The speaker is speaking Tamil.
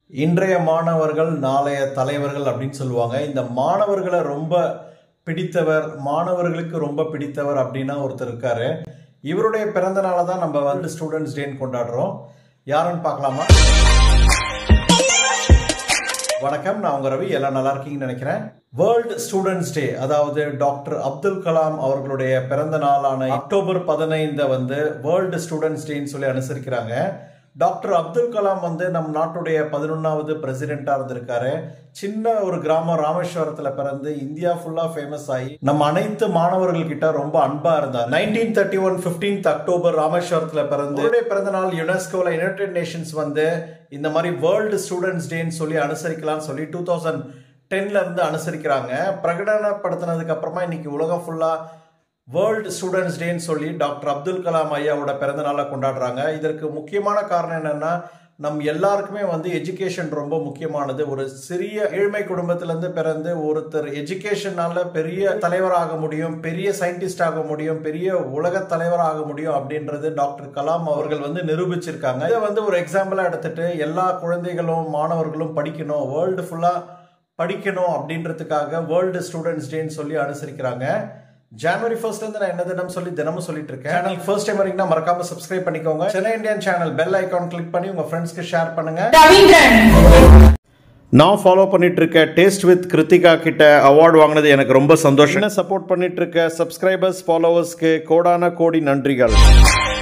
இன்றைய மாணவர்கள் நாளைய தலைவர்கள் அப்படின்னு சொல்லுவாங்க இந்த மாணவர்களை ரொம்ப பிடித்தவர் மாணவர்களுக்கு ரொம்ப பிடித்தவர் அப்படின்னா ஒருத்தர் இருக்காரு இவருடைய பிறந்த நாளை தான் நம்ம வந்து ஸ்டூடெண்ட்ஸ் டேன்னு கொண்டாடுறோம் யாருன்னு பார்க்கலாமா வணக்கம் நான் உங்க ரவி எல்லாம் நல்லா இருக்கீங்கன்னு நினைக்கிறேன் வேர்ல்டு ஸ்டூடெண்ட்ஸ் டே அதாவது டாக்டர் அப்துல் கலாம் அவர்களுடைய பிறந்த நாளான அக்டோபர் பதினைந்த வந்து வேர்ல்டு ஸ்டூடெண்ட்ஸ் டேன்னு சொல்லி அனுசரிக்கிறாங்க டாக்டர் அப்துல் கலாம் வந்து நம் நாட்டுடைய பதினொன்னாவது பிரசிடென்டா இருந்திருக்காரு சின்ன ஒரு கிராமம் ராமேஸ்வரத்துல பிறந்து இந்தியா ஃபுல்லா ஃபேமஸ் ஆகி நம்ம அனைத்து மாணவர்கள் கிட்ட ரொம்ப அன்பா இருந்தார் nineteen thirty one fifteenth October ராமேஸ்வரத்துல பிறந்து அவருடைய பிறந்த நாள் யுனெஸ்கோல யுனைடெட் நேஷன்ஸ் வந்து இந்த மாதிரி வேர்ல்டு ஸ்டூடெண்ட்ஸ் டேன்னு சொல்லி அனுசரிக்கலாம்னு சொல்லி டூ தௌசண்ட் டென்ல இருந்து அனுசரிக்கிறாங்க பிரகடனப்படுத்தினதுக்கு அப்புறமா இன்னைக்கு உலகம் ஃபுல்லா வேர்ல்டு ஸ்டூடெண்ட்ஸ் டேன்னு சொல்லி டாக்டர் அப்துல் கலாம் ஐயாவோட பிறந்த நாளை கொண்டாடுறாங்க இதற்கு முக்கியமான காரணம் என்னன்னா நம் எல்லாருக்குமே வந்து எஜுகேஷன் ரொம்ப முக்கியமானது ஒரு சிறிய ஏழ்மை குடும்பத்திலேருந்து பிறந்து ஒருத்தர் எஜுகேஷனால பெரிய தலைவராக முடியும் பெரிய சயின்டிஸ்ட் ஆக முடியும் பெரிய உலக தலைவராக முடியும் அப்படின்றது டாக்டர் கலாம் அவர்கள் வந்து நிரூபிச்சிருக்காங்க இதை வந்து ஒரு எக்ஸாம்பிளா எடுத்துட்டு எல்லா குழந்தைகளும் மாணவர்களும் படிக்கணும் வேர்ல்டு ஃபுல்லா படிக்கணும் அப்படின்றதுக்காக வேர்ல்டு ஸ்டூடெண்ட்ஸ் டேன்னு சொல்லி அனுசரிக்கிறாங்க ஜனவரி ஃபர்ஸ்ட்ல இருந்து நான் என்ன தினம் சொல்லி தினமும் சொல்லிட்டு இருக்கேன் சேனல் ஃபர்ஸ்ட் டைம் வரைக்கும் மறக்காம சப்ஸ்கிரைப் பண்ணிக்கோங்க Chennai Indian channel bell icon click பண்ணி உங்க ஃப்ரெண்ட்ஸ்க்கு ஷேர் பண்ணுங்க நான் ஃபாலோ பண்ணிட்டு இருக்க டேஸ்ட் வித் கிருத்திகா கிட்ட அவார்டு வாங்கினது எனக்கு ரொம்ப சந்தோஷம் என்ன சப்போர்ட் பண்ணிட்டு இருக்க சப்ஸ்கிரைபர்ஸ் ஃபாலோவர்ஸ்க்கு கோடான கோடி நன்றிகள்